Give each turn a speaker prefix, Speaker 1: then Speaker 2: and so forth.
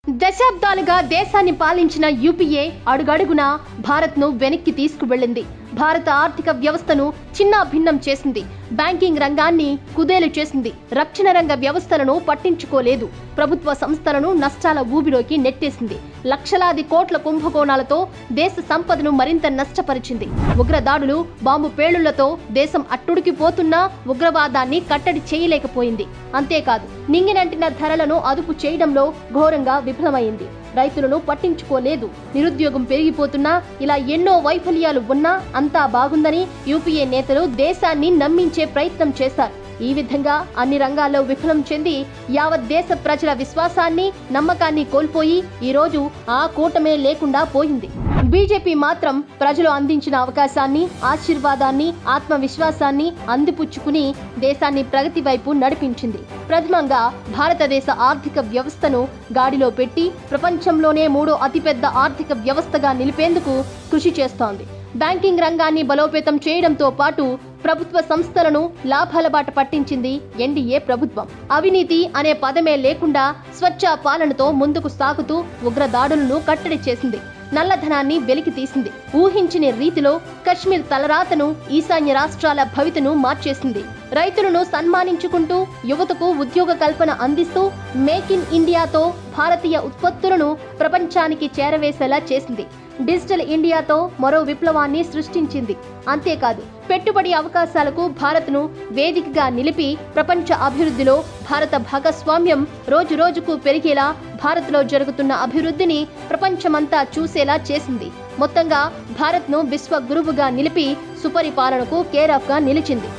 Speaker 1: దశాబ్దాలుగా దేశాన్ని పాలించిన యూపీఏ అడుగడుగునా భారత్ను వెనక్కి తీసుకువెళ్ళింది భారత ఆర్థిక వ్యవస్థను చిన్న భిన్నం చేసింది బ్యాంకింగ్ రంగాన్ని కుదేలు చేసింది రక్షణ రంగ వ్యవస్థలను పట్టించుకోలేదు ప్రభుత్వ సంస్థలను నష్టాల ఊబిలోకి నెట్టేసింది లక్షలాది కోట్ల కుంభకోణాలతో దేశ సంపదను మరింత నష్టపరిచింది ఉగ్రదాడులు బాంబు పేలుళ్లతో దేశం అట్టుడికిపోతున్నా ఉగ్రవాదాన్ని కట్టడి చేయలేకపోయింది అంతేకాదు నింగినంటిన ధరలను అదుపు చేయడంలో ఘోరంగా విఫలమైంది రైతులను పట్టించుకోలేదు నిరుద్యోగం పెరిగిపోతున్నా ఇలా ఎన్నో వైఫల్యాలు ఉన్నా అంతా బాగుందని యూపీఏ నేతలు దేశాన్ని నమ్మించే ప్రయత్నం చేశారు ఈ విధంగా అన్ని రంగాల్లో విఫలం చెంది యావత్ దేశ ప్రజల విశ్వాసాన్ని నమ్మకాన్ని కోల్పోయి ఈ రోజు ఆ కూటమే లేకుండా పోయింది బీజేపీ మాత్రం ప్రజలు అందించిన అవకాశాన్ని ఆశీర్వాదాన్ని ఆత్మవిశ్వాసాన్ని అందిపుచ్చుకుని దేశాన్ని ప్రగతి వైపు నడిపించింది ప్రథమంగా భారతదేశ ఆర్థిక వ్యవస్థను గాడిలో పెట్టి ప్రపంచంలోనే మూడో అతిపెద్ద ఆర్థిక వ్యవస్థగా నిలిపేందుకు కృషి చేస్తోంది బ్యాంకింగ్ రంగాన్ని బలోపేతం చేయడంతో పాటు ప్రభుత్వ సంస్థలను లాభాల బాట పట్టించింది ఎన్డీఏ ప్రభుత్వం అవినీతి అనే పదమే లేకుండా స్వచ్ఛ పాలనతో ముందుకు సాగుతూ ఉగ్రదాడులను కట్టడి చేసింది నల్లధనాన్ని వెలికి తీసింది ఊహించని రీతిలో కశ్మీర్ తలరాతను ఈశాన్య రాష్ట్రాల భవితను మార్చేసింది రైతులను సన్మానించుకుంటూ యువతకు ఉద్యోగ కల్పన అందిస్తూ మేక్ ఇన్ ఇండియాతో భారతీయ ఉత్పత్తులను ప్రపంచానికి చేరవేసేలా చేసింది డిజిటల్ ఇండియాతో మరో విప్లవాన్ని సృష్టించింది అంతేకాదు పెట్టుబడి అవకాశాలకు భారత్ను వేదికగా నిలిపి ప్రపంచ అభివృద్ధిలో భారత భాగస్వామ్యం రోజు రోజుకు పెరిగేలా భారత్లో జరుగుతున్న అభివృద్ధిని ప్రపంచమంతా చూసేలా చేసింది మొత్తంగా భారత్ను విశ్వ గురువుగా నిలిపి సుపరిపాలనకు కేర్ ఆఫ్ గా నిలిచింది